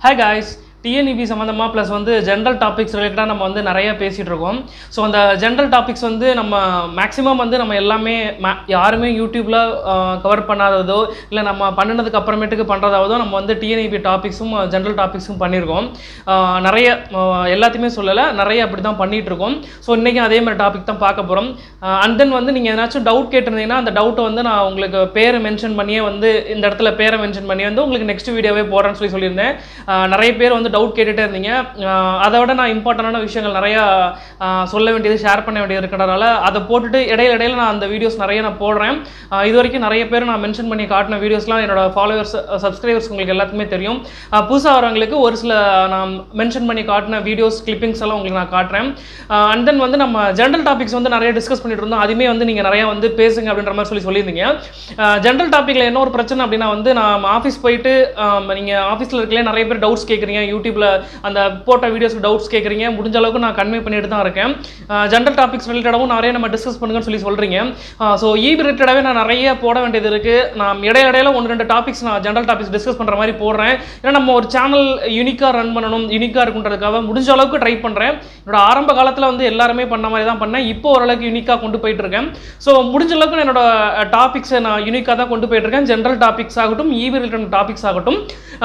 hi guys TNEB சம்மந்தமாக plus வந்து general topics ரிலேட்டடாக நம்ம வந்து நிறைய பேசிகிட்டு இருக்கோம் ஸோ அந்த ஜென்ரல் டாபிக்ஸ் வந்து நம்ம மேக்ஸிமம் வந்து நம்ம எல்லாமே ma- யாருமே யூடியூப்பில் கவர் பண்ணாததோ இல்லை நம்ம பண்ணினதுக்கு அப்புறமேட்டுக்கு பண்ணுறதாவதோ நம்ம வந்து டிஎன்இபி டாபிக்ஸும் ஜென்ரல் டாபிக்ஸும் பண்ணியிருக்கோம் ஆஹ் நிறைய ஆஹ் எல்லாத்தையுமே சொல்லலை நிறைய அப்படி தான் பண்ணிகிட்டு இருக்கோம் ஸோ இன்றைக்கி அதே மாதிரி டாபிக் தான் பார்க்க போகிறோம் அண்ட் தென் வந்து நீங்கள் ஏதாச்சும் டவுட் கேட்டிருந்தீங்கன்னா அந்த டவுட்டை வந்து நான் உங்களுக்கு பேரை மென்ஷன் பண்ணியே வந்து இந்த இடத்துல பேரை மென்ஷன் பண்ணி வந்து உங்களுக்கு நெக்ஸ்ட் வீடியோவே போடுறேன்னு சொல்லி சொல்லியிருந்தேன் ஆஹ் நிறைய பேர் வந்து டவுட் கேட்டுகிட்டே இருந்தீங்க ஆஹ் அதை விட நான் இம்பார்ட்டண்டான விஷயங்கள் நிறையா ஆஹ் சொல்ல வேண்டியது ஷேர் பண்ண வேண்டியது இருக்கிறனால அதை போட்டுட்டு இடையில இடையில நான் அந்த வீடியோஸ் நிறைய நான் போடுறேன் ஆஹ் இது வரைக்கும் நிறைய பேர் நான் மென்ஷன் பண்ணி காட்டின வீடியோஸ்லாம் என்னோட ஃபாலோவர்ஸ் சப்ஸ்கிரைபர்ஸ் உங்களுக்கு எல்லாத்துக்குமே தெரியும் புதுசாக வரவங்களுக்கு ஒரு சில நான் மென்ஷன் பண்ணி காட்டின வீடியோஸ் கிளிப்பிங்ஸ் எல்லாம் உங்களுக்கு நான் காட்டுறேன் அண்ட் தென் வந்து நம்ம ஜென்ரல் டாபிக்ஸ் வந்து நிறைய டிஸ்கஸ் பண்ணிட்டு இருந்தோம் அதுவுமே வந்து நீங்கள் நிறைய வந்து பேசுங்க அப்படின்ற மாதிரி சொல்லி சொல்லியிருந்தீங்க ஜென்ரல் டாப்பிக்கில் என்ன ஒரு பிரச்சனை அப்படின்னா வந்து நான் ஆஃபீஸ் போயிட்டு நீங்கள் ஆஃபீஸில் இருக்கல நிறைய பேர் டவுட்ஸ் கேட்குறீங்க யூடியூப்பில் அந்த போட்ட வீடியோஸ்க்கு டவுட்ஸ் கேட்குறீங்க முடிஞ்ச அளவுக்கு நான் கன்வே பண்ணிட்டு தான் இருக்கேன் ஜென்ரல் டாபிக்ஸ் ரிலேட்டடாகவும் நிறைய நம்ம டிஸ்கஸ் பண்ணுங்கன்னு சொல்லி சொல்கிறீங்க ஸோ ஈபி ரிலேட்டடாகவே நான் நிறைய போட வேண்டியது இருக்குது நான் இடையில இடையில ஒன்று ரெண்டு டாபிக்ஸ் நான் ஜென்ரல் டாபிக்ஸ் டிஸ்கஸ் பண்ணுற மாதிரி போடுறேன் ஏன்னா நம்ம ஒரு சேனல் யூனிக்காக ரன் பண்ணணும் யூனிக்காக இருக்குன்றதுக்காக முடிஞ்ச அளவுக்கு ட்ரை பண்ணுறேன் என்னோட ஆரம்ப காலத்தில் வந்து எல்லாருமே பண்ண மாதிரி தான் பண்ணேன் இப்போ ஓரளவுக்கு யூனிக்காக கொண்டு போயிட்டு இருக்கேன் ஸோ முடிஞ்ச அளவுக்கு நான் என்னோட டாபிக்ஸை நான் யூனிக்காக தான் கொண்டு போயிட்டு இருக்கேன் ஜென்ரல் டாபிக்ஸ் ஆகட்டும் ஈவி ரிலேட்டட் டாபிக்ஸ் ஆகட்டும்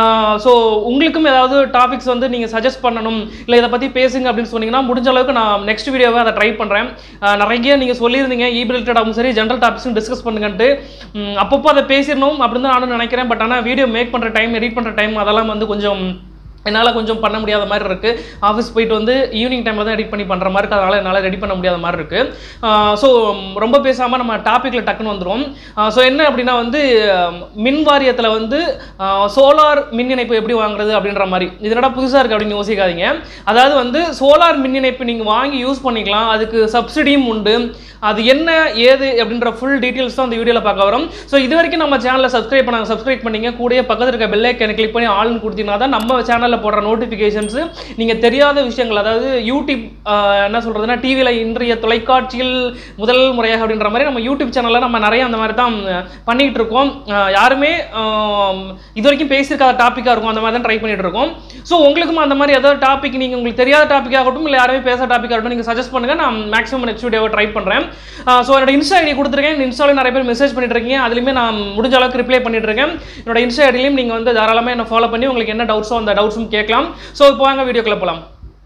ஸோ உங்களுக்கும் ஏதாவது டாபிக்ஸ் வந்து நீங்கள் சஜஸ்ட் பண்ணணும் இல்லை இதை பற்றி பேசுங்க அப்படின்னு சொன்னீங்கன்னா முடிஞ்ச அளவுக்கு நான் நெக்ஸ்ட் வீடியோவை அதை ட்ரை பண்ணுறேன் நிறைய நீங்கள் சொல்லியிருந்தீங்க ஈபி ரிலேட்டடாகவும் சரி ஜென்ரல் டாபிக்ஸும் டிஸ்கஸ் பண்ணுங்கன்ட்டு ம், அப்பப்போ அதை பேசிடணும் அப்படின்னு தான் நானும் நினைக்கிறேன் பட் ஆனால் வீடியோ மேக் பண்ணுற டைம் எடிட் பண்ணுற டைம் அதெல்லாம் வந்து கொஞ்சம் என்னால் கொஞ்சம் பண்ண முடியாத மாதிரி இருக்குது ஆஃபீஸ் போயிட்டு வந்து ஈவினிங் டைமில் தான் எடிட் பண்ணி பண்ணுற மாதிரி இருக்குது அதனால் என்னால் ரெடி பண்ண முடியாத மாதிரி இருக்குது ஸோ ரொம்ப பேசாமல் நம்ம டாப்பிக்கில் டக்குன்னு வந்துடும் ஸோ என்ன அப்படின்னா வந்து அஹ், மின் வாரியத்தில் வந்து சோலார் மின் இணைப்பு எப்படி வாங்குறது அப்படின்ற மாதிரி இது என்னடா புதுசாக இருக்குது அப்படின்னு யோசிக்காதீங்க அதாவது வந்து சோலார் மின் இணைப்பு நீங்கள் வாங்கி யூஸ் பண்ணிக்கலாம் அதுக்கு சப்சிடியும் உண்டு அது என்ன ஏது அப்படின்ற ஃபுல் டீட்டெயில்ஸ் தான் இந்த வீடியோவில் பார்க்க வரும் ஸோ இது வரைக்கும் நம்ம சேனலை சப்ஸ்கிரைப் பண்ணாங்க சப்ஸ்கிரைப் பண்ணீங்க கூடயே பக்கத்தில் இருக்க பெல் ஐக்கனை கிளிக் பண்ணி ஆள்னு கொடுத்தீங்கன்னா தான் நம்ம சேனலில் போடுற நோட்டிஃபிகேஷன்ஸ் நீங்கள் தெரியாத விஷயங்கள் அதாவது யூடியூப் ஆஹ், என்ன சொல்கிறதுனா டிவியில் இன்றைய தொலைக்காட்சியில் முதல் முறையாக அப்படின்ற மாதிரி நம்ம யூடியூப் சேனலில் நம்ம நிறைய அந்த மாதிரி தான் அஹ், பண்ணிட்டு இருக்கோம் ஆஹ், யாருமே ஆம், இது வரைக்கும் பேசியிருக்காத டாப்பிக்காக இருக்கும் அந்த மாதிரி தான் ட்ரை பண்ணிட்டு இருக்கோம் ஸோ உங்களுக்கும் அந்த மாதிரி ஏதாவது டாபிக் நீங்கள் உங்களுக்கு தெரியாத டாபிக் ஆகட்டும் இல்லை யாருமே பேச டாபிக் ஆகட்டும் நீங்கள் சஜஸ்ட் பண்ணுங்கள் நான் மேக்ஸிமம் நெக்ஸ்ட் வீடியோவை ட்ரை பண்ணுறேன் ஸோ என்னோட இன்ஸ்டா ஐடி கொடுத்துருக்கேன் இன்ஸ்டாவில் நிறைய பேர் மெசேஜ் பண்ணிட்டு இருக்கீங்க அதுலேயுமே நான் முடிஞ்ச அளவுக்கு ரிப்ளை பண்ணிட்டு இருக்கேன் என்னோட இன்ஸ்டா ஐடிலையும் நீங்கள் வந்து தாராளமாக என்ன ஃபாலோ பண்ணி உங்களுக்கு என்ன டவுட்ஸோ அந்த டவுட்ஸும் கேட்கலாம் ஸோ இப்போ வாங்க வீடியோக்குள்ள போகலாம்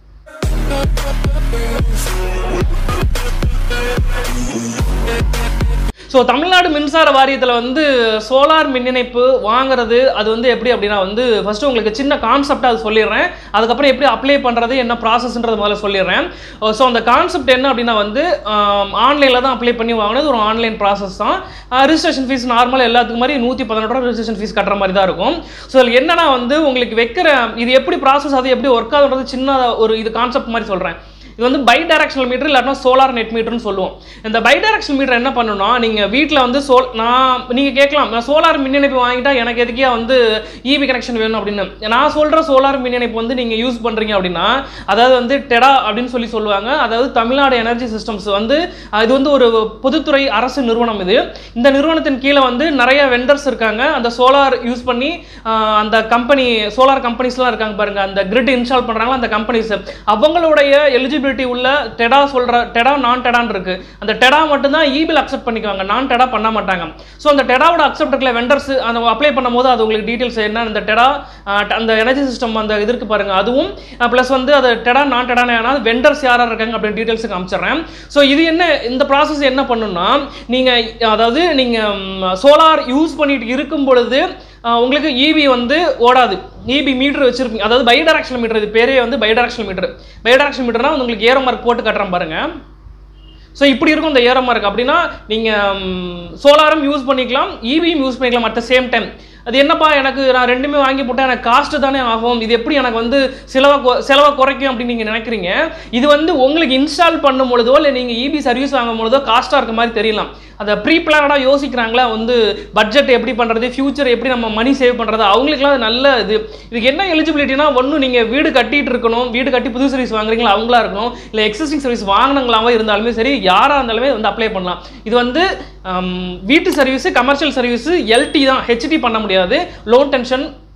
ஸோ தமிழ்நாடு மின்சார வாரியத்தில் வந்து சோலார் மின் இணைப்பு வாங்குறது அது வந்து எப்படி அப்படின்னா வந்து ஃபஸ்ட்டு உங்களுக்கு சின்ன கான்செப்ட் அது சொல்லிடுறேன் அதுக்கப்புறம் எப்படி அப்ளை பண்ணுறது என்ன ப்ராசஸ்ன்றது முதல்ல சொல்லிடுறேன் ஸோ அந்த கான்செப்ட் என்ன அப்படின்னா வந்து ஆன்லைனில் தான் அப்ளை பண்ணி வாங்கினது ஒரு ஆன்லைன் ப்ராசஸ் தான் ரிஜிஸ்ட்ரேஷன் ஃபீஸ் நார்மல் எல்லாத்துக்கும் மாதிரி நூற்றி பதினெட்டு ரூபா ரிஜிஸ்ட்ரேஷன் ஃபீஸ் கட்டுற மாதிரி தான் இருக்கும் ஸோ இதில் என்னன்னா வந்து உங்களுக்கு வைக்கிற இது எப்படி ப்ராசஸ் அது எப்படி ஒர்க் ஆகுன்றது சின்ன ஒரு இது கான்செப்ட் மாதிரி சொல்கிறேன் இது வந்து பை டைரக்ஷனல் மீட்டர் இல்லாட்டினா சோலார் நெட் மீட்டர்னு சொல்லுவோம் இந்த பை டைரக்ஷனல் மீட்டர் என்ன பண்ணணும்னா நீங்கள் வீட்டில் வந்து சோல் நான் நீங்கள் கேட்கலாம் நான் சோலார் மின் இணைப்பு வாங்கிட்டா எனக்கு எதுக்கே வந்து இபி கனெக்ஷன் வேணும் அப்படின்னு நான் சொல்கிற சோலார் மின் இணைப்பு வந்து நீங்கள் யூஸ் பண்ணுறீங்க அப்படின்னா அதாவது வந்து டெடா அப்படின்னு சொல்லி சொல்லுவாங்க அதாவது தமிழ்நாடு எனர்ஜி சிஸ்டம்ஸ் வந்து அஹ், இது வந்து ஒரு பொதுத்துறை அரசு நிறுவனம் இது இந்த நிறுவனத்தின் கீழே வந்து நிறைய வெண்டர்ஸ் இருக்காங்க அந்த சோலார் யூஸ் பண்ணி அஹ், அந்த கம்பெனி சோலார் கம்பெனிஸ்லாம் இருக்காங்க பாருங்க அந்த கிரிட் இன்ஸ்டால் பண்ணுறாங்களா அந்த கம்பெனிஸ் அவங்களுடைய எலிஜிபிலிட்டி உள்ள டெடா சொல்ற டெடா நான் டெடான் இருக்கு அந்த டெடா மட்டும்தான் இபில் அக்செப்ட் பண்ணிக்குவாங்க நான் டெடா பண்ண மாட்டாங்க ஸோ அந்த டெடாவோட அக்செப்ட் இருக்கல வெண்டர்ஸ் அந்த அப்ளை பண்ணும்போது அது உங்களுக்கு டீட்டெயில்ஸ் என்ன அந்த டெடா அஹ், அந்த எனர்ஜி சிஸ்டம் அந்த இது இருக்கு பாருங்க அதுவும் ப்ளஸ் வந்து அது டெடா நான் டெடான ஏன்னா வெண்டர்ஸ் யாரா இருக்காங்க அப்படின்னு டீட்டெயில்ஸ் காமிச்சிடுறேன் ஸோ இது என்ன இந்த ப்ராசஸ் என்ன பண்ணுன்னா நீங்க அதாவது நீங்க சோலார் யூஸ் பண்ணிட்டு இருக்கும் பொழுது ஆஹ் உங்களுக்கு இபி வந்து ஓடாது இபி மீட்டர் வச்சிருப்பீங்க அதாவது பை டைரக்ஷனல் மீட்டர் இது பேரே வந்து bidirectional meter bidirectional மீட்டர்னா வந்து உங்களுக்கு ஏரோ மார்க் போட்டு கட்டுறேன் பாருங்க ஸோ இப்படி இருக்கும் இந்த ஏரோ மார்க் அப்படின்னா நீங்கள் சோலாரும் யூஸ் பண்ணிக்கலாம் இபியும் யூஸ் பண்ணிக்கலாம் அட் த சேம் டைம் அது என்னப்பா எனக்கு நான் ரெண்டுமே வாங்கி போட்டால் எனக்கு காஸ்ட்டு தானே ஆகும் இது எப்படி எனக்கு வந்து செலவை கொ- செலவை குறைக்கும் அப்படின்னு நீங்கள் நினைக்கிறீங்க இது வந்து உங்களுக்கு இன்ஸ்டால் பண்ணும் பொழுதோ இல்லை நீங்கள் இபி சர்வீஸ் வாங்கும் பொழுதோ காஸ்ட்டாக இருக்க மாதிரி தெரியலாம் அதை ப்ரீ பிளானடாக யோசிக்கிறாங்களா வந்து பட்ஜெட் எப்படி பண்ணுறது ஃபியூச்சர் எப்படி நம்ம மணி சேவ் பண்ணுறது அவங்களுக்குலாம் அது நல்ல இது இதுக்கு என்ன எலிஜிபிலிட்டினா ஒன்று நீங்கள் வீடு கட்டிட்டு இருக்கணும் வீடு கட்டி புது சர்வீஸ் வாங்குறீங்களா அவங்களா இருக்கணும் இல்லை எக்ஸிஸ்டிங் சர்வீஸ் வாங்கினங்களாவே இருந்தாலுமே சரி யாராக இருந்தாலுமே வந்து அப்ளை பண்ணலாம் இது வந்து ஹம், வீட்டு சர்வீஸ் கமர்ஷியல் சர்வீஸ் எல்டி தான் ஹெச்டி பண்ண முடியாது லோன் டென்ஷன்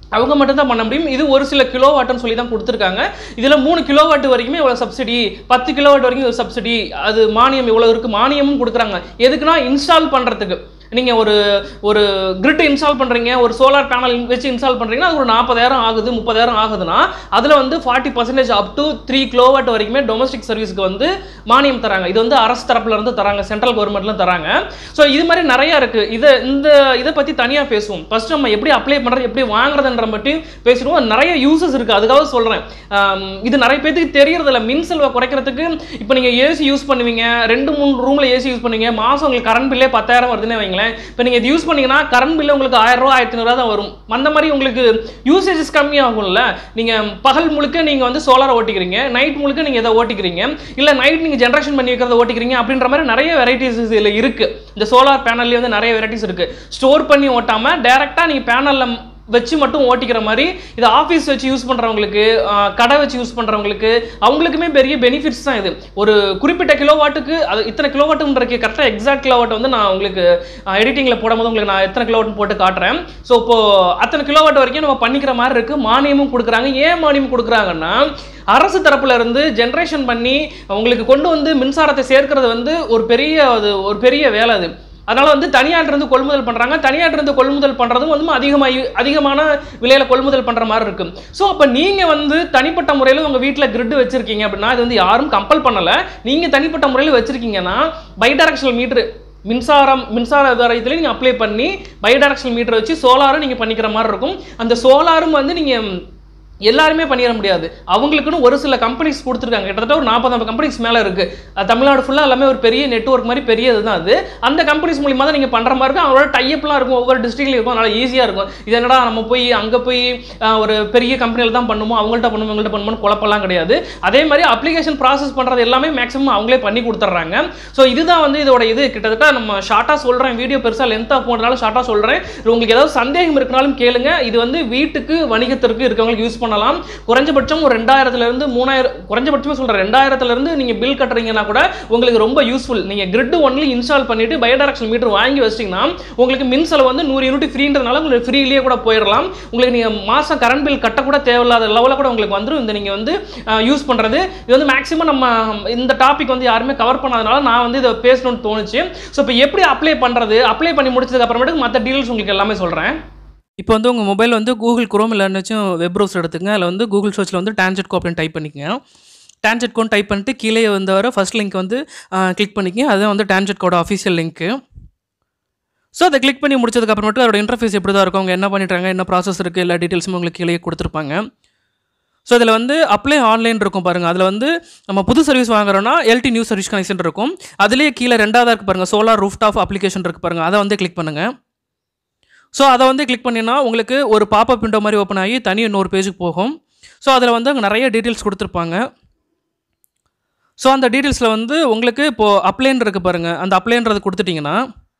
அவங்க மட்டும் தான் பண்ண முடியும் இது ஒரு சில கிலோ வாட்னு சொல்லி தான் கொடுத்துருக்காங்க இதில் மூணு கிலோ வாட் வரைக்குமே இவ்வளோ சப்சிடி பத்து கிலோ வாட் வரைக்கும் இது சப்சிடி அது மானியம் இவ்வளோ இருக்குது மானியமும் கொடுக்குறாங்க எதுக்குன்னா இன்ஸ்டால் பண்ணுறதுக்கு நீங்கள் ஒரு ஒரு கிரிட் இன்ஸ்டால் பண்ணுறீங்க ஒரு சோலார் பேனல் வச்சு இன்ஸ்டால் பண்ணுறீங்கன்னா அது ஒரு நாற்பதாயிரம் ஆகுது முப்பதாயிரம் ஆகுதுன்னா அதில் வந்து forty percentage up to three kilowatt வரைக்குமே டொமஸ்டிக் சர்வீஸ்க்கு வந்து மானியம் தராங்க இது வந்து அரசு தரப்புல இருந்து தராங்க சென்ட்ரல் கவர்மெண்ட்ல தராங்க ஸோ இது மாதிரி நிறைய இருக்கு இதை இந்த இதை பற்றி தனியாக பேசுவோம் ஃபர்ஸ்ட் நம்ம எப்படி அப்ளை பண்ணுறது எப்படி வாங்குறதுன்ற பற்றி பேசிடுவோம் நிறைய யூசஸ் இருக்கு அதுக்காக சொல்கிறேன் இது நிறைய பேத்துக்கு தெரியறதில்ல மின் செலவை குறைக்கிறதுக்கு இப்போ நீங்கள் ஏசி யூஸ் பண்ணுவீங்க ரெண்டு மூணு ரூமில் ஏசி யூஸ் பண்ணுவீங்க மாதம் உங்களுக்கு கரண்ட் பில்லே பத்தாயிரம் வருதுன்னு வைங்களேன் இப்போ நீங்கள் இது யூஸ் பண்ணீங்கன்னா கரண்ட் பில்லு உங்களுக்கு ஆயிரம் ரூபா ஆயிரத்தி ஐநூறுவா தான் வரும் அந்த மாதிரி உங்களுக்கு யூசேஜஸ் கம்மியாகும்ல நீங்கள் பகல் முழுக்க நீங்கள் வந்து சோலாரை ஓட்டிக்கிறீங்க நைட் முழுக்க நீங்கள் இதை ஓட்டிக்கிறீங்க இல்லை நைட் நீங்கள் ஜென்ரேஷன் பண்ணி வைக்கிறத ஓட்டிக்கிறீங்க அப்படின்ற மாதிரி நிறைய வெரைட்டிஸ் இதில் இருக்குது இந்த சோலார் பேனல்லே வந்து நிறைய வெரைட்டிஸ் இருக்குது ஸ்டோர் பண்ணி ஓட்டாமல் டேரெக்டாக நீங்கள் பேனலில் வச்சு மட்டும் ஓட்டிக்கிற மாதிரி இது ஆஃபீஸ் வச்சு யூஸ் பண்ணுறவங்களுக்கு கடை வச்சு யூஸ் பண்ணுறவங்களுக்கு அவங்களுக்குமே பெரிய பெனிஃபிட்ஸ் தான் இது ஒரு குறிப்பிட்ட கிலோவாட்டுக்கு அது இத்தனை கிலோவாட்டுன்றக்கு கரெக்டாக எக்ஸாக்ட் கிலோவாட் வந்து நான் உங்களுக்கு எடிட்டிங்கில் போடும்போது உங்களுக்கு நான் எத்தனை கிலோவாட் போட்டு காட்டுறேன் ஸோ இப்போ அத்தனை கிலோவாட் வரைக்கும் நம்ம பண்ணிக்கிற மாதிரி இருக்குது மானியமும் கொடுக்குறாங்க ஏன் மானியம் கொடுக்குறாங்கன்னா அரசு தரப்புல இருந்து ஜென்ரேஷன் பண்ணி உங்களுக்கு கொண்டு வந்து மின்சாரத்தை சேர்க்கிறது வந்து ஒரு பெரிய அது ஒரு பெரிய வேலை அது அதனால வந்து தனியார்ட்ட இருந்து கொள்முதல் பண்றாங்க தனியார்ட்ட இருந்து கொள்முதல் பண்றதும் வந்து அதிகமாக அதிகமான விலையில கொள்முதல் பண்ற மாதிரி இருக்கு ஸோ அப்ப நீங்க வந்து தனிப்பட்ட முறையில் உங்க வீட்டில் கிரிட் வச்சிருக்கீங்க அப்படின்னா இது வந்து யாரும் கம்பல் பண்ணல நீங்க தனிப்பட்ட முறையில் வச்சிருக்கீங்கன்னா பைடைரக்ஷனல் மீட்டர் மின்சாரம் மின்சார வாரியத்தில் நீங்கள் அப்ளை பண்ணி பைடைரக்ஷனல் மீட்டர் வச்சு சோலாரும் நீங்கள் பண்ணிக்கிற மாதிரி இருக்கும் அந்த சோலாரும் வந்து நீங்கள் எல்லாருமே பண்ணிட முடியாது அவங்களுக்குன்னு ஒரு சில கம்பெனிஸ் கொடுத்துருக்காங்க கிட்டத்தட்ட ஒரு நாற்பது கம்பெனிஸ் மேலே இருக்கு அஹ் தமிழ்நாடு ஃபுல்லாக எல்லாமே ஒரு பெரிய நெட்வொர்க் மாதிரி பெரிய இதுதான் அது அந்த கம்பெனிஸ் மூலியமாக தான் நீங்கள் பண்ணுற மாதிரி இருக்கும் அவங்களோட டைப்லாம் இருக்கும் ஒவ்வொரு டிஸ்ட்ரிக்ட்லையும் இருக்கும் அதனால ஈஸியாக இருக்கும் இது என்னடா நம்ம போய் அங்கே போய் அஹ், ஒரு பெரிய கம்பெனியில் தான் பண்ணுமோ அவங்கள்ட்ட பண்ணுமோ இவங்கள்ட்ட பண்ணுமோன்னு குழப்பம்லாம் கிடையாது அதே மாதிரி அப்ளிகேஷன் ப்ராசஸ் பண்ணுறது எல்லாமே மேக்ஸிமம் அவங்களே பண்ணி கொடுத்துட்றாங்க ஸோ இதுதான் வந்து இதோட இது கிட்டத்தட்ட நம்ம ஷார்ட்டாக சொல்கிறேன் வீடியோ பெருசாக லென்த்தாக போனதுனால ஷார்ட்டாக சொல்கிறேன் உங்களுக்கு ஏதாவது சந்தேகம் இருக்குனாலும் கேளுங்க இது வந்து வீட்டுக்கு வணிகத்திற்கு இருக்கவங்களுக்கு யூஸ் பண்ணலாம் குறைஞ்சபட்சம் ஒரு ரெண்டாயிரத்துல இருந்து மூணாயிரம் குறைஞ்சபட்சமே சொல்கிறேன் ரெண்டாயிரத்துல இருந்து நீங்கள் பில் கட்டுறீங்கன்னா கூட உங்களுக்கு ரொம்ப யூஸ்ஃபுல் நீங்கள் கிரிட் ஒன்லி இன்ஸ்டால் பண்ணிட்டு பயோடைரக்ஷன் மீட்டர் வாங்கி வச்சிட்டிங்கன்னா உங்களுக்கு மின் செலவு வந்து நூறு யூனிட் ஃப்ரீன்றதுனால உங்களுக்கு ஃப்ரீலேயே கூட போயிடலாம் உங்களுக்கு நீங்கள் மாதம் கரண்ட் பில் கட்ட கூட தேவையில்லாத லெவலில் கூட உங்களுக்கு வந்துடும் இந்த நீங்கள் வந்து யூஸ் பண்ணுறது இது வந்து மேக்ஸிமம் நம்ம இந்த டாபிக் வந்து யாருமே கவர் பண்ணாதனால நான் வந்து இதை பேசணும்னு தோணுச்சு ஸோ இப்போ எப்படி அப்ளை பண்ணுறது அப்ளை பண்ணி முடிச்சதுக்கு அப்புறமேட்டுக்கு மற்ற டீல்ஸ் உங்களுக்கு எல்லாமே சொல்கிறேன் இப்போ வந்து உங்கள் மொபைல் வந்து கூகுள் குரோம் இல்லைன்னாச்சும் வெப் ப்ரௌசர் எடுத்துங்க அதில் வந்து கூகுள் சர்ச்சில் வந்து டான்ஜெட் கோ அப்படின்னு டைப் பண்ணிக்கங்க டான்ஜெட் கோன் டைப் பண்ணிட்டு கீழே வந்து வர ஃபர்ஸ்ட் லிங்க் வந்து கிளிக் பண்ணிக்கங்க அதுதான் வந்து டான்ஜெட் கோட அஃபிஷியல் லிங்க்கு ஸோ அதை கிளிக் பண்ணி முடிச்சதுக்கு அப்புறமேட்டு அதோட இன்டர்ஃபேஸ் எப்படி தான் இருக்கும் அவங்க என்ன பண்ணிட்டாங்க என்ன ப்ராசஸ் இருக்குது எல்லா டீட்டெயில்ஸும் உங்களுக்கு கீழே கொடுத்துருப்பாங்க ஸோ இதில் வந்து அப்ளை ஆன்லைன் இருக்கும் பாருங்கள் அதில் வந்து நம்ம புது சர்வீஸ் வாங்குறோம்னா எல்டி நியூ சர்வீஸ் கனெக்ஷன் இருக்கும் அதுலேயே கீழே ரெண்டாவதாக இருக்கு பாருங்கள் சோலார் ரூஃப் டாப் அப்ளிகேஷன் இருக்கு பாருங்கள் அதை வந்து கிளிக் பண்ணுங்கள் ஸோ அதை வந்து கிளிக் பண்ணினா உங்களுக்கு ஒரு பாப்பப் விண்டோ மாதிரி ஓப்பன் ஆகி தனி இன்னொரு பேஜுக்கு போகும் ஸோ அதில் வந்து அங்கே நிறைய டீட்டெயில்ஸ் கொடுத்துருப்பாங்க ஸோ அந்த டீட்டெயில்ஸில் வந்து உங்களுக்கு இப்போது அப்ளைன் இருக்கு பாருங்கள் அந்த அப்ளைன்றது கொடுத்துட்டிங்கன்னா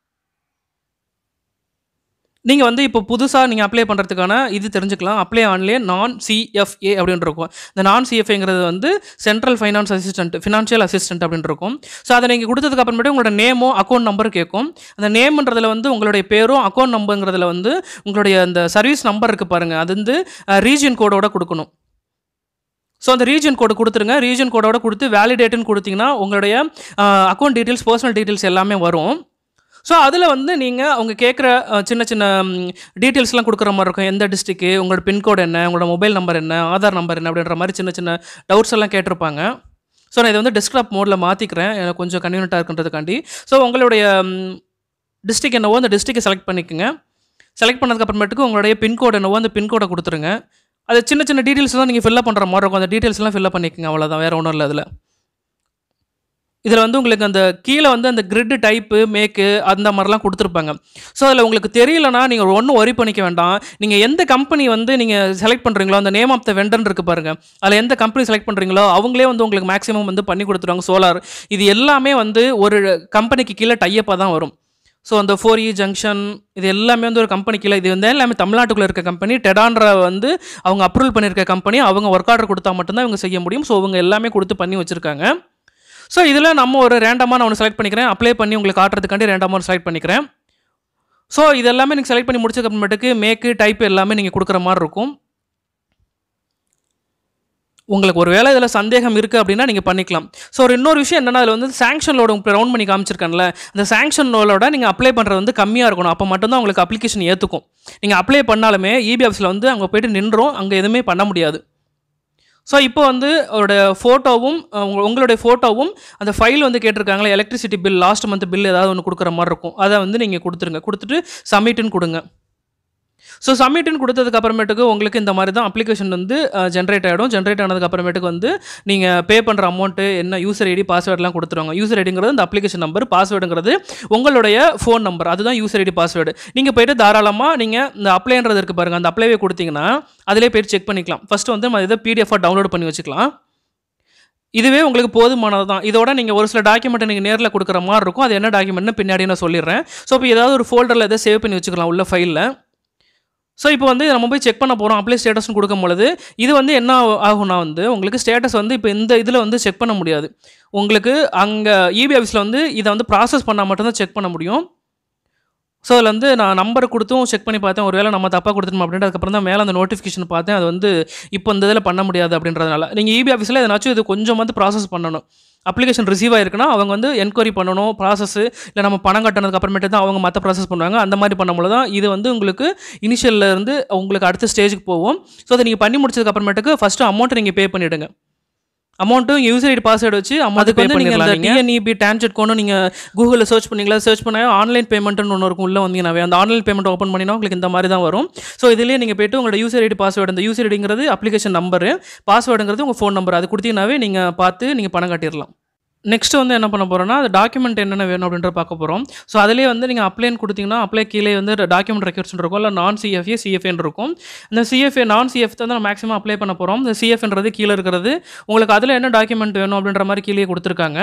நீங்கள் வந்து இப்போ புதுசாக நீங்கள் அப்ளை பண்ணுறதுக்கான இது தெரிஞ்சுக்கலாம் அப்ளை ஆன்லைன் நான் சிஎஃப்ஏ அப்படின்னு இருக்கும் இந்த நான் சிஎஃப்ஏங்கிறது வந்து central finance assistant financial assistant அப்படின்னு இருக்கும் ஸோ அதை நீங்கள் கொடுத்ததுக்கு அப்புறமேட்டு உங்களோட நேமோ அக்கௌண்ட் நம்பர் கேட்கும் அந்த நேம்ன்றதுல வந்து உங்களுடைய பேரும் அக்கௌண்ட் நம்பருங்கிறதுல வந்து உங்களுடைய அந்த சர்வீஸ் நம்பர் இருக்குது பாருங்கள் அது வந்து ரீஜியன் கோடோட கொடுக்கணும் ஸோ அந்த ரீஜன் கோடு கொடுத்துருங்க ரீஜன் கோடோட கொடுத்து வேலிடேட்டுன்னு கொடுத்தீங்கன்னா உங்களுடைய அக்கௌண்ட் டீட்டெயில்ஸ் பர்சனல் டீட்டெயில்ஸ் எல்லாமே வரும் ஸோ அதில் வந்து நீங்கள் அவங்க கேட்குற அஹ், சின்ன சின்ன டீட்டெயில்ஸ்லாம் கொடுக்குற மாதிரி இருக்கும் எந்த டிஸ்ட்ரிக்கு உங்களோட பின்கோடு என்ன உங்களோட மொபைல் நம்பர் என்ன ஆதார் நம்பர் என்ன அப்படின்ற மாதிரி சின்ன சின்ன டவுட்ஸ் எல்லாம் கேட்டிருப்பாங்க ஸோ நான் இதை வந்து டெஸ்க்டாப் மோடில் மாற்றிக்கிறேன் எனக்கு கொஞ்சம் கன்வீனியண்ட்டாக இருக்குன்றதுக்காண்டி ஸோ உங்களுடைய டிஸ்ட்ரிக் என்னவோ அந்த டிஸ்ட்ரிக்டை செலக்ட் பண்ணிக்கோங்க செலக்ட் பண்ணதுக்கு அப்புறமேட்டுக்கு உங்களுடைய பின்கோடு என்னவோ அந்த பின்கோடை கொடுத்துருங்க அது சின்ன சின்ன டீட்டெயில்ஸ் தான் நீங்கள் ஃபில்லப் பண்ணுற மாதிரி இருக்கும் அந்த டீட்டெயில்ஸ்லாம் ஃபில்லப் பண்ணிக்கோங்க அவ்வளோதான் வேறு ஒன்றும் இல்லை அதில் இதில் வந்து உங்களுக்கு அந்த கீழே வந்து அந்த கிரிட் டைப்பு மேக்கு அந்த மாதிரிலாம் கொடுத்துருப்பாங்க ஸோ அதில் உங்களுக்கு தெரியலனா நீங்கள் ஒன்றும் ஒரி பண்ணிக்க வேண்டாம் நீங்கள் எந்த கம்பெனி வந்து நீங்கள் செலக்ட் பண்ணுறீங்களோ அந்த நேம் ஆஃப் த வெண்டர் இருக்கு பாருங்கள் அதில் எந்த கம்பெனி செலக்ட் பண்ணுறீங்களோ அவங்களே வந்து உங்களுக்கு மேக்ஸிமம் வந்து பண்ணி கொடுத்துருவாங்க சோலார் இது எல்லாமே வந்து ஒரு கம்பெனிக்கு கீழே டையப்பாக தான் வரும் ஸோ அந்த ஃபோர் இ ஜங்ஷன் இது எல்லாமே வந்து ஒரு கம்பெனி கீழே இது வந்து எல்லாமே தமிழ்நாட்டுக்குள்ளே இருக்க கம்பெனி டெடான்ற வந்து அவங்க அப்ரூவல் பண்ணியிருக்க கம்பெனி அவங்க ஒர்க் ஆர்டர் கொடுத்தா மட்டும்தான் இவங்க செய்ய முடியும் ஸோ இவங்க எல்லாமே கொடுத்து பண்ணி வச்சுருக்காங்க ஸோ இதில் நம்ம ஒரு ரேண்டமாக நான் ஒன்று செலக்ட் பண்ணிக்கிறேன் அப்ளை பண்ணி உங்களுக்கு காட்டுறதுக்காண்டி ரேண்டமாக ஒரு செலக்ட் பண்ணிக்கிறேன் ஸோ இது எல்லாமே நீங்கள் செலக்ட் பண்ணி முடிச்சதுக்கு அப்புறமேட்டுக்கு மேக்கு டைப் எல்லாமே நீங்கள் கொடுக்குற மாதிரி இருக்கும் உங்களுக்கு ஒரு வேளை இதில் சந்தேகம் இருக்குது அப்படின்னா நீங்கள் பண்ணிக்கலாம் ஸோ ஒரு இன்னொரு விஷயம் என்னன்னா அதில் வந்து சாங்ஷன் லோடு உங்களுக்கு ரவுண்ட் பண்ணி காமிச்சிருக்கேன்ல அந்த சாங்ஷன் லோடோட நீங்கள் அப்ளை பண்ணுறது வந்து கம்மியாக இருக்கணும் அப்போ மட்டும்தான் உங்களுக்கு அப்ளிகேஷன் ஏற்றுக்கும் நீங்கள் அப்ளை பண்ணாலுமே இபி ஆஃபீஸில் வந்து அங்கே போயிட்டு நின்றோம் அங்கே எதுவுமே பண்ண முடியாது ஸோ இப்போ வந்து அவரோட ஃபோட்டோவும் உங்க- உங்களுடைய ஃபோட்டோவும் அந்த ஃபைல் வந்து கேட்டிருக்காங்களே electricity bill last month bill ஏதாவது ஒன்று கொடுக்குற மாதிரி இருக்கும் அதை வந்து நீங்கள் கொடுத்துருங்க கொடுத்துட்டு சப்மிட்டுன்னு கொடுங்க ஸோ சப்மிட்னு கொடுத்ததுக்கு அப்புறமேட்டுக்கு உங்களுக்கு இந்த மாதிரி தான் அப்ளிகேஷன் வந்து ஜென்ரேட் ஆகிடும் ஜென்ரேட் ஆனதுக்கு அப்புறமேட்டுக்கு வந்து நீங்கள் பே பண்ணுற அமௌண்ட்டு என்ன யூசர் ஐடி பாஸ்வேர்ட்லாம் கொடுத்துருவாங்க யூசர் ஐடிங்கிறது இந்த அப்ளிகேஷன் நம்பர் பாஸ்வேர்டுங்கிறது உங்களுடைய ஃபோன் நம்பர் அதுதான் யூசர் ஐடி பாஸ்வேர்டு நீங்கள் போயிட்டு தாராளமாக நீங்கள் இந்த அப்ளைன்றது இருக்குது பாருங்கள் அந்த அப்ளைவே கொடுத்தீங்கன்னா அதிலே போயிட்டு செக் பண்ணிக்கலாம் ஃபஸ்ட்டு வந்து நம்ம இதை பிடிஎஃபாக டவுன்லோட் பண்ணி வச்சுக்கலாம் இதுவே உங்களுக்கு போதுமானது தான் இதோட நீங்கள் ஒரு சில டாக்குமெண்ட்டை நீங்கள் நேரில் கொடுக்குற மாதிரி இருக்கும் அது என்ன டாக்குமெண்ட்னு பின்னாடி நான் சொல்லிடுறேன் ஸோ இப்போ ஏதாவது ஒரு ஃபோல்டரில் எதாவது சேவ் பண்ணி வச்சுக்கலாம் உள்ள ஃபைலில் ஸோ இப்போ வந்து நம்ம போய் செக் பண்ண போகிறோம் அப்ளை ஸ்டேட்டஸ்னு கொடுக்கும் பொழுது இது வந்து என்ன ஆகும்னா வந்து உங்களுக்கு ஸ்டேட்டஸ் வந்து இப்போ இந்த இதில் வந்து செக் பண்ண முடியாது உங்களுக்கு அங்கே இபி ஆஃபீஸில் வந்து இதை வந்து ப்ராசஸ் பண்ணால் மட்டும்தான் செக் பண்ண முடியும் ஸோ அதில் வந்து நான் நம்பர் கொடுத்தும் செக் பண்ணி பார்த்தேன் ஒருவேளை நம்ம தப்பாக கொடுத்துருமா அப்படின்ட்டு அதுக்கப்புறம் தான் மேலே அந்த நோட்டிஃபிகேஷன் பார்த்தேன் அது வந்து இப்போ இந்த இதில் பண்ண முடியாது அப்படின்றதுனால நீங்கள் இபி ஆஃபீஸில் எதனாச்சும் இது கொஞ்சம் வந்து ப்ராசஸ் பண்ணணும் அப்ளிகேஷன் ரிசீவ் ஆயிருக்குன்னா அவங்க வந்து என்கொயரி பண்ணணும் ப்ராசஸ் இல்லை நம்ம பணம் கட்டினதுக்கு அப்புறமேட்டு தான் அவங்க மற்ற ப்ராசஸ் பண்ணுவாங்க அந்த மாதிரி பண்ணும்போது தான் இது வந்து உங்களுக்கு இனிஷியல்ல இருந்து உங்களுக்கு அடுத்த ஸ்டேஜுக்கு போகும் ஸோ அதை நீங்கள் பண்ணி முடிச்சதுக்கு அப்புறமேட்டுக்கு ஃபஸ்ட்டு அமௌண்ட்டை நீங்கள் பே பண்ணிவிடுங்க அமௌண்ட்டும் யூசர் ஐடி பாஸ்வேர்டு வச்சு அமௌண்ட் பே பண்ணிடலாம் நீங்கள் டிஎன்இபி டிரான்ஜெட் கோணும் நீங்கள் கூகுளில் சர்ச் பண்ணீங்களா சர்ச் பண்ண ஆன்லைன் பேமெண்ட்னு ஒன்று இருக்கும் உள்ள வந்தீங்கன்னாவே அந்த ஆன்லைன் பேமெண்ட் ஓப்பன் பண்ணினா உங்களுக்கு இந்த மாதிரி தான் வரும் ஸோ இதுலேயே நீங்கள் போயிட்டு உங்களோட யூசர் ஐடி பாஸ்வேர்டு அந்த யூசர் ஐடிங்கிறது அப்ளிகேஷன் நம்பரு பாஸ்வேர்டுங்கிறது உங்கள் ஃபோன் நம்பர் அது கொடுத்தீங்கன்னாவே நீங்கள் பார்த்து நீங்கள் பணம் கட்டிடலாம் நெக்ஸ்ட் வந்து என்ன பண்ண போகிறோம்னா அது டாக்குமெண்ட் என்னென்ன வேணும் அப்படின்ற பார்க்க போகிறோம் ஸோ அதிலே வந்து நீங்கள் அப்ளைன்னு கொடுத்தீங்கன்னா அப்ளை கீழே வந்து டாக்குமெண்ட் ரெக்யூர்ஸ் இருக்கும் இல்லை நான் சிஎஃப்ஏ சிஎஃப்ஏன்னு இருக்கும் இந்த சிஎஃப்ஏ நான் சிஎஃப் தான் நம்ம மேக்ஸிமம் அப்ளை பண்ண போகிறோம் இந்த சிஎஃப்ன்றது கீழே இருக்கிறது உங்களுக்கு அதில் என்ன டாக்குமெண்ட் வேணும் அப்படின்ற மாதிரி கீழே கொடுத்துருக்காங்க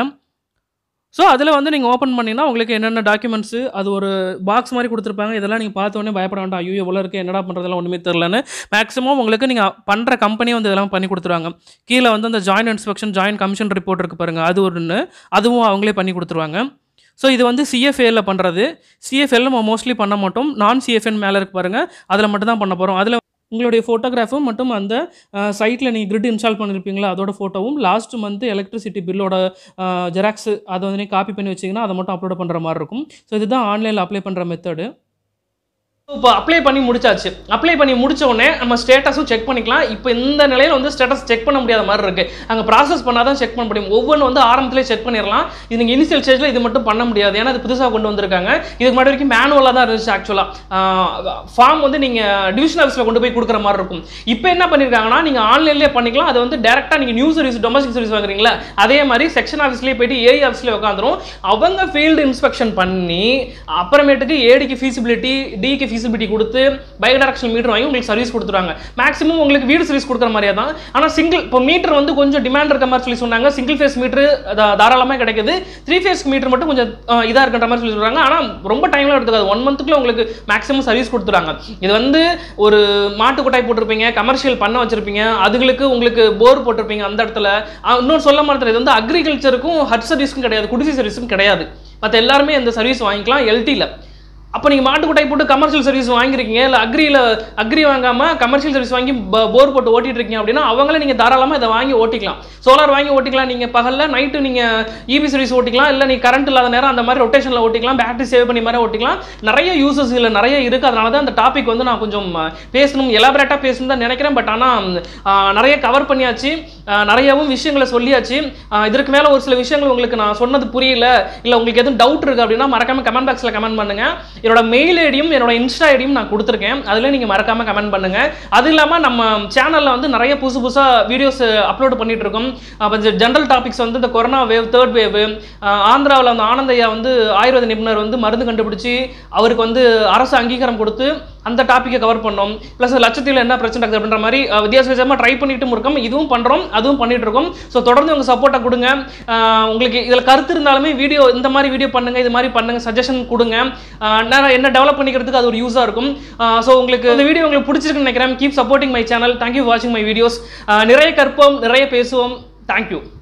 ஸோ அதில் வந்து நீங்கள் ஓப்பன் பண்ணிங்கன்னா உங்களுக்கு என்னென்ன டாக்குமெண்ட்ஸு அது ஒரு பாக்ஸ் மாதிரி கொடுத்துருப்பாங்க இதெல்லாம் நீங்கள் பார்த்த உடனே பயப்பட வேண்டாம் ஐயோ எவ்வளோ இருக்குது என்னடா பண்ணுறதெல்லாம் ஒன்றுமே தெரிலன்னு மேக்ஸிமம் உங்களுக்கு நீங்கள் பண்ணுற கம்பெனியே வந்து இதெல்லாம் பண்ணி கொடுத்துருவாங்க கீழே வந்து அந்த joint inspection joint commission report இருக்குது பாருங்கள் அது ஒன்று அதுவும் அவங்களே பண்ணி கொடுத்துருவாங்க ஸோ இது வந்து சிஎஃப்ஏல பண்ணுறது சிஎஃப்எல் நம்ம மோஸ்ட்லி பண்ண மாட்டோம் நான் சிஎஃப்என் மேலே இருக்கு பாருங்கள் அதில் மட்டும் தான் பண்ண போகிறோம் அதில் உங்களுடைய ஃபோட்டோகிராஃபும் மட்டும் அந்த சைட்டில் நீங்கள் கிரிட் இன்ஸ்டால் பண்ணியிருப்பீங்களா அதோட ஃபோட்டோவும் லாஸ்ட் மந்த் எலக்ட்ரிசிட்டி பில்லோட ஜெராக்ஸ் அதை வந்து நீங்கள் காப்பி பண்ணி வச்சிங்கன்னா அதை மட்டும் அப்லோட் பண்ணுற மாதிரி இருக்கும் ஸோ இதுதான் ஆன்லைனில் அப்ளை பண்ணுற மெத்தடு இப்போ அப்ளை பண்ணி முடிச்சாச்சு அப்ளை பண்ணி முடிச்ச உடனே நம்ம ஸ்டேட்டஸும் செக் பண்ணிக்கலாம் இப்போ இந்த நிலையில் வந்து ஸ்டேட்டஸ் செக் பண்ண முடியாத மாதிரி இருக்கு அங்கே ப்ராசஸ் பண்ணால் தான் செக் பண்ண முடியும் ஒவ்வொன்றும் வந்து ஆரம்பத்திலே செக் பண்ணிடலாம் இது நீங்கள் இனிஷியல் ஸ்டேஜில் இது மட்டும் பண்ண முடியாது ஏன்னா இது புதுசாக கொண்டு வந்திருக்காங்க இதுக்கு முன்னாடி வரைக்கும் மேனுவலாக தான் இருந்துச்சு ஆக்சுவலாக ஃபார்ம் வந்து நீங்கள் டிவிஷன் ஆஃபீஸில் கொண்டு போய் கொடுக்குற மாதிரி இருக்கும் இப்போ என்ன பண்ணியிருக்காங்கன்னா நீங்கள் ஆன்லைன்லேயே பண்ணிக்கலாம் அது வந்து டேரெக்டாக நீங்கள் நியூ சர்வீஸ் டொமஸ்டிக் சர்வீஸ் வாங்குறீங்களா அதே மாதிரி செக்ஷன் ஆஃபீஸ்லேயே போயிட்டு ஏஐ ஆஃபீஸ்லேயே உட்காந்துரும் அவங்க ஃபீல்டு இன்ஸ்பெக்ஷன் பண்ணி அப்புறமேட்டுக்கு ஏடிக்கு ஃபீசிபிலிட்டி டிக்கு ஃபீசிபிலிட்டி கொடுத்து பை டைரக்ஷனல் மீட்டர் வாங்கி உங்களுக்கு சர்வீஸ் கொடுத்துருவாங்க மேக்ஸிமம் உங்களுக்கு வீடு சர்வீஸ் கொடுக்குற மாதிரியே தான் ஆனால் சிங்கிள் இப்போ மீட்டர் வந்து கொஞ்சம் டிமாண்ட் இருக்க மாதிரி சொல்லி சொன்னாங்க சிங்கிள் ஃபேஸ் மீட்டர் தாராளமாக கிடைக்குது த்ரீ ஃபேஸ் மீட்டர் மட்டும் கொஞ்சம் இதாக இருக்கின்ற மாதிரி சொல்லி சொல்கிறாங்க ஆனால் ரொம்ப டைம்லாம் எடுத்துக்காது ஒன் மந்த்துக்குள்ள உங்களுக்கு மேக்ஸிமம் சர்வீஸ் கொடுத்துறாங்க இது வந்து ஒரு மாட்டு கொட்டாய் போட்டிருப்பீங்க கமர்ஷியல் பண்ண வச்சிருப்பீங்க அதுகளுக்கு உங்களுக்கு போர் போட்டிருப்பீங்க அந்த இடத்துல அஹ் இன்னொன்று சொல்ல மாட்டேன் இது வந்து அக்ரிகல்ச்சருக்கும் ஹட் சர்வீஸும் கிடையாது குடிசை சர்வீஸும் கிடையாது மற்ற எல்லாருமே இந்த சர்வீஸ் வாங்கிக்கலாம் எல்டியில் அப்போ நீங்கள் மாட்டுக்கொட்டை போட்டு கமர்ஷியல் சர்வீஸ் வாங்கியிருக்கீங்க இல்லை அக்ரியில் அக்ரி வாங்காமல் கமர்ஷியல் சர்வீஸ் வாங்கி போர் போட்டு ஓட்டிட்டு இருக்கீங்க அப்படின்னா அவங்களே நீங்கள் தாராளமாக இதை வாங்கி ஓட்டிக்கலாம் சோலார் வாங்கி ஓட்டிக்கலாம் நீங்கள் பகலில் நைட்டு நீங்கள் இபி சர்வீஸ் ஓட்டிக்கலாம் இல்லை நீ கரண்ட் இல்லாத நேரம் அந்த மாதிரி ரொட்டேஷனில் ஓட்டிக்கலாம் பேட்டரி சேவ் பண்ணி மாதிரி ஓட்டிக்கலாம் நிறைய யூசஸ் இதில் நிறைய இருக்குது அதனால தான் அந்த டாபிக் வந்து நான் கொஞ்சம் பேசணும் எலாபரேட்டாக பேசணும் தான் நினைக்கிறேன் பட் ஆனால் நிறைய கவர் பண்ணியாச்சு ஆஹ் நிறையவும் விஷயங்களை சொல்லியாச்சு ஆஹ் இதற்கு மேலே ஒரு சில விஷயங்கள் உங்களுக்கு நான் சொன்னது புரியல இல்லை உங்களுக்கு எதுவும் டவுட் இருக்குது அப்படின்னா மறக்காம கமெண்ட் பாக்ஸில் கமெண்ட் பண்ணுங்க என்னோட மெயில் ஐடியும் என்னோட இன்ஸ்டா ஐடியும் நான் கொடுத்துருக்கேன் அதில் நீங்கள் மறக்காம கமெண்ட் பண்ணுங்க அது இல்லாமல் நம்ம சேனலில் வந்து நிறைய புதுசு புதுசாக வீடியோஸ் அப்லோட் பண்ணிட்டு இருக்கோம் அப்போ ஜென்ரல் டாபிக்ஸ் வந்து இந்த கொரோனா வேவ் தேர்ட் வேவ் ஆந்திராவில் அந்த ஆனந்தையா வந்து ஆயுர்வேத நிபுணர் வந்து மருந்து கண்டுபிடிச்சி அவருக்கு வந்து அரசு அங்கீகாரம் கொடுத்து அந்த டாப்பிக்கை கவர் பண்ணோம் ப்ளஸ் லட்சத்தில் என்ன பிரச்சனை இருக்குது அப்படின்ற மாதிரி அஹ், வித்தியாச வித்தியாசமாக ட்ரை பண்ணிட்டும் இருக்கோம் இதுவும் பண்ணுறோம் அதுவும் பண்ணிட்டு இருக்கோம் ஸோ தொடர்ந்து உங்கள் சப்போர்ட்டை கொடுங்க அஹ், உங்களுக்கு இதில் கருத்து இருந்தாலுமே வீடியோ இந்த மாதிரி வீடியோ பண்ணுங்க இது மாதிரி பண்ணுங்க சஜஷன் கொடுங்க அஹ், நான் என்ன டெவலப் பண்ணிக்கிறதுக்கு அது ஒரு யூஸாக இருக்கும் ஸோ உங்களுக்கு இந்த வீடியோ உங்களுக்கு பிடிச்சிருக்குன்னு நினைக்கிறேன் keep supporting my channel thank you வாட்சிங் மை வீடியோஸ் நிறைய கற்போம் நிறைய பேசுவோம் தேங்க்யூ